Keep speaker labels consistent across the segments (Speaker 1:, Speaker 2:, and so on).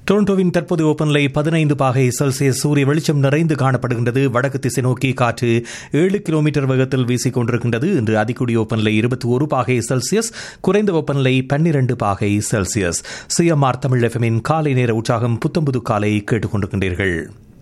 Speaker 1: டொரண்டோவின் தற்போது ஓப்பன்லை பதினைந்து பாகை செல்சியஸ் சூரிய வெளிச்சம் நிறைந்து காணப்படுகின்றது வடக்கு திசை நோக்கி காற்று ஏழு கிலோமீட்டர் வேகத்தில் வீசிக் கொண்டிருக்கின்றது இன்று அதிகுடி ஓப்பன்லை இருபத்தி ஒரு பாகை செல்சியஸ் குறைந்த ஓப்பன்லை பன்னிரண்டு பாகை செல்சியஸ் சிஎம்ஆர் தமிழ் எஃப்எம்மின் காலை நேர உற்சாகம் புத்தம்புது காலை கேட்டுக்கொண்டிருக்கின்றீர்கள்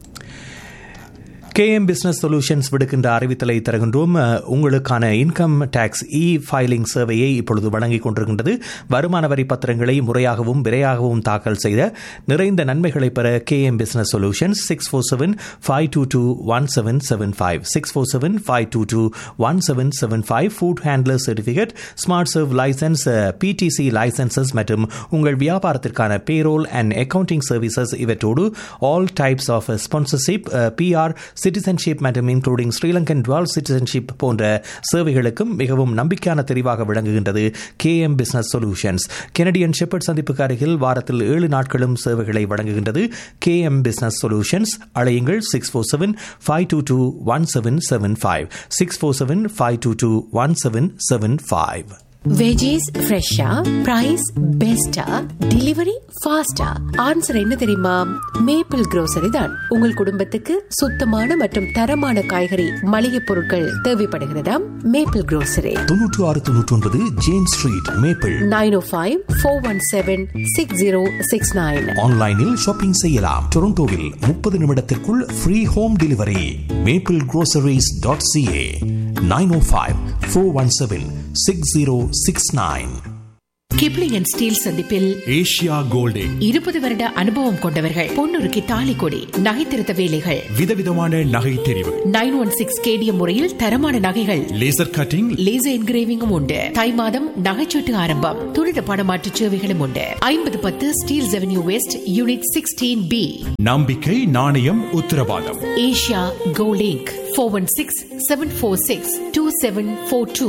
Speaker 1: கேஎம் பிசினஸ் சொல்யூஷன்ஸ் விடுக்கின்ற அறிவித்தலை தருகின்றோம் உங்களுக்கான இன்கம் டேக்ஸ் இ ஃபைலிங் சேவையை இப்பொழுது வழங்கிக் கொண்டிருக்கின்றது வருமான வரி பத்திரங்களை முறையாகவும் விரையாகவும் தாக்கல் செய்த நிறைந்த நன்மைகளை பெற KM business solutions six four seven five two two one seven seven five six four seven five two two one seven seven five food handler certificate Smart Serve licence PDC licences மற்றும் உங்கள் வியாபாரத்திற்கான payroll and accounting services இவற்றோடு all types of sponsorship PR citizenship மற்றும் including Sri Lankan dual citizenship போன்ற சேவைகளுக்கும் மிகவும் நம்பிக்கையான தெரிவாக விளங்குகின்றது K M business solutions Kennedy and Sheppard சந்திப்புக்கு அருகில் வாரத்தில் ஏழு நாட்களும் சேவைகளை வழங்குகின்றது கே எம் பிசினஸ் சொல்யூஷன்ஸ் அழையுங்கள் six four seven five two two one seven seven five six four seven five two two one seven seven five
Speaker 2: veggies ஃப்ரெஷ்ஷா price பெஸ்டா டெலிவரி ஃபாஸ்டா ஆன்சர் என்ன தெரியுமா மேப்பிள் grocery தான் உங்கள் குடும்பத்துக்கு சுத்தமான மற்றும் தரமான காய்கறி மளிகை பொருட்கள் தேவைப்படுகிறதா மேப்பிள் grocery
Speaker 1: தொன்னூற்று ஆறு தொன்னூற்றி ஒன்பது James street Maple
Speaker 2: nine O five four one seven six zero six nine
Speaker 1: ஆன்லைனில் ஷாப்பிங் செய்யலாம் டொரண்டோவில் முப்பது நிமிடத்திற்குள் free home delivery Maple groceries dot CA nine O five four one seven six zero six nine
Speaker 2: கிப்ளிங்கன் Steele சந்திப்பில்
Speaker 3: Asia கோல்டிங்
Speaker 2: இருபது வருட அனுபவம் கொண்டவர்கள் பொன்னுருக்கு தாலி கொடி நகைத்திருத்த வேலைகள்
Speaker 3: விதவிதமான நகை தெரிவு
Speaker 2: நைன் ஒன் சிக்ஸ் கேடிஎம் முறையில் தரமான நகைகள்
Speaker 3: லேசர் கட்டிங்
Speaker 2: லேசர் என்கிரேவிங்கும் உண்டு தை மாதம் நகைச்சீட்டு ஆரம்பம் துரித பணமாற்று சேவைகளும் உண்டு ஐம்பது பத்து Steeles avenue west unit sixteen B
Speaker 3: நம்பிக்கை நாணயம் உத்தரவாதம்
Speaker 2: ஏஷியா கோலிங்க் four one six seven four six two seven four two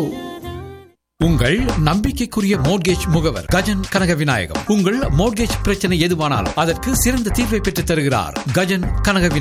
Speaker 4: உங்கள் நம்பிக்கைக்குரிய மோட்கேஜ் முகவர் கஜன் கனக விநாயகம் உங்கள் மோட்கேஜ் பிரச்சனை எதுவானாலும் அதற்கு சிறந்த தீர்வை பெற்றுத் தருகிறார் கஜன் கனக